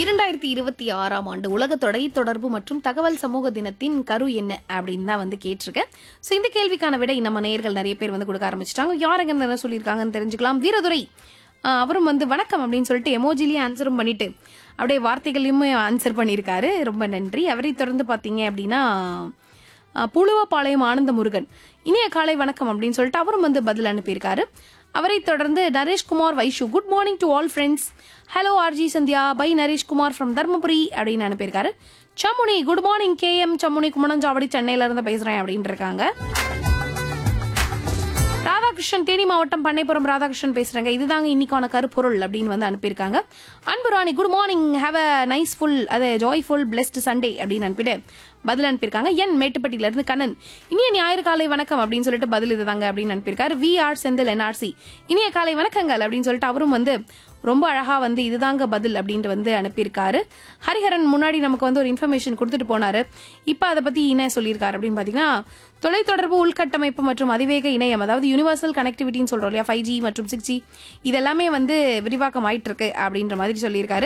இரண்டாயிரத்தி இருபத்தி ஆறாம் ஆண்டு உலக தொடை தொடர்பு மற்றும் தகவல் சமூக தினத்தின் கரு என்ன அப்படின்னு தான் வந்து கேட்டிருக்கேன் ஸோ இந்த கேள்விக்கான விடை நம்ம நேயர்கள் நிறைய பேர் வந்து கொடுக்க ஆரம்பிச்சிட்டாங்க யாருங்க என்ன சொல்லியிருக்காங்கன்னு தெரிஞ்சுக்கலாம் வீரதுரை ஆஹ் அவரும் வந்து வணக்கம் அப்படின்னு சொல்லிட்டு எமோஜிலேயே ஆன்சரும் பண்ணிட்டு அப்படியே வார்த்தைகளையுமே ஆன்சர் பண்ணியிருக்காரு ரொம்ப நன்றி அவரை தொடர்ந்து பார்த்தீங்க அப்படின்னா ஆஹ் புழுவப்பாளையம் ஆனந்த முருகன் இனிய காலை வணக்கம் அப்படின்னு சொல்லிட்டு அவரும் வந்து பதில் அனுப்பியிருக்காரு அவரை தொடர்ந்து Nareshkumar Vaishu good morning to all friends hello RJ Sandhya by Nareshkumar from Dharmapuri அப்படின்னு அனுப்பியிருக்காரு Sammuni good morning K M Sammuni Kumananchavadi சென்னையில இருந்து பேசுறேன் அப்படின்னு இருக்காங்க ராதாகிருஷ்ணன் தேனி மாவட்டம் பண்ணைப்புறம் ராதாகிருஷ்ணன் பேசுறாங்க இதுதாங்க இன்னைக்கான கருப்பொருள் அப்படின்னு வந்து அனுப்பியிருக்காங்க Anbu Rani good morning have a nice full அது ஜாய்ஃபுல் பிளெஸ்ட் சண்டே அப்படின்னு அனுப்பிட்டு பதில் அனுப்பியிருக்காங்க என் மேட்டுப்பட்டியில இருந்து கண்ணன் இனிய ஞாயிறு காலை வணக்கம் அப்படின்னு சொல்லிட்டு பதில் இதுதாங்க அப்படின்னு அனுப்பியிருக்காரு வி ஆர் செந்தில் என்ஆர்சி இனிய காலை வணக்கங்கள் அப்படின்னு சொல்லிட்டு அவரும் வந்து ரொம்ப அழகா வந்து இதுதாங்க பதில் அப்படின்ட்டு வந்து அனுப்பியிருக்காரு ஹரிஹரன் முன்னாடி நமக்கு வந்து ஒரு இன்ஃபர்மேஷன் கொடுத்துட்டு போனாரு இப்போ அதை பத்தி என்ன சொல்லியிருக்காரு அப்படின்னு பாத்தீங்கன்னா தொலைத்தொடர்பு உள்கட்டமைப்பு மற்றும் அதிவேக இணையம் அதாவது யூனிவர்சல் கனெக்டிவிட்டின்னு சொல்றோம் இல்லையா ஃபைவ் ஜி மற்றும் சிக்ஸ் ஜி இதெல்லாமே வந்து விரிவாக்கம் ஆயிட்டு இருக்கு அப்படின்ற மாதிரி சொல்லியிருக்காரு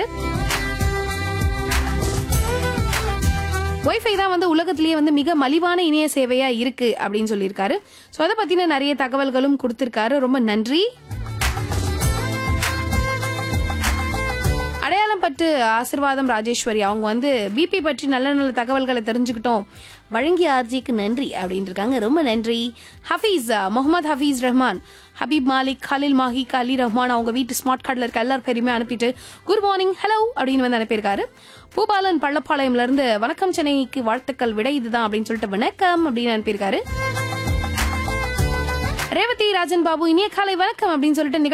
ஒய்ஃபை தான் வந்து உலகத்திலேயே வந்து மிக மலிவான இணைய சேவையா இருக்கு அப்படின்னு சொல்லியிருக்காரு ஸோ அதை பத்தின நிறைய தகவல்களும் கொடுத்திருக்காரு ரொம்ப நன்றி அடையாளம் பட்டு ஆசிர்வாதம் ராஜேஸ்வரி அவங்க வந்து பிபி பற்றி நல்ல நல்ல தகவல்களை தெரிஞ்சுக்கிட்டோம் வழங்கிய ஆர்ஜிக்கு நன்றி அப்படின்னு இருக்காங்க ரொம்ப நன்றி ஹஃபீஸ் முகமது ஹஃபீஸ் ரஹ்மான் ஹபீப் மாலிக் கலில் மாஹிக் அலி ரஹ்மான் அவங்க வீட்டு ஸ்மார்ட் கார்டில் இருக்க எல்லார் பேருமே அனுப்பிட்டு குட் மார்னிங் ஹலோ அப்படின்னு வந்து அனுப்பியிருக்காரு பூபாலன் பள்ளப்பாளையம்ல இருந்து வணக்கம் சென்னைக்கு வாழ்த்துக்கள் விட இதுதான் அப்படின்னு சொல்லிட்டு வணக்கம் அப்படின்னு அனுப்பியிருக்காரு ரேவதி ராஜன் பாபு இனிய காலை வணக்கம் அப்படின்னு சொல்லிட்டு நிகழ்ச்சி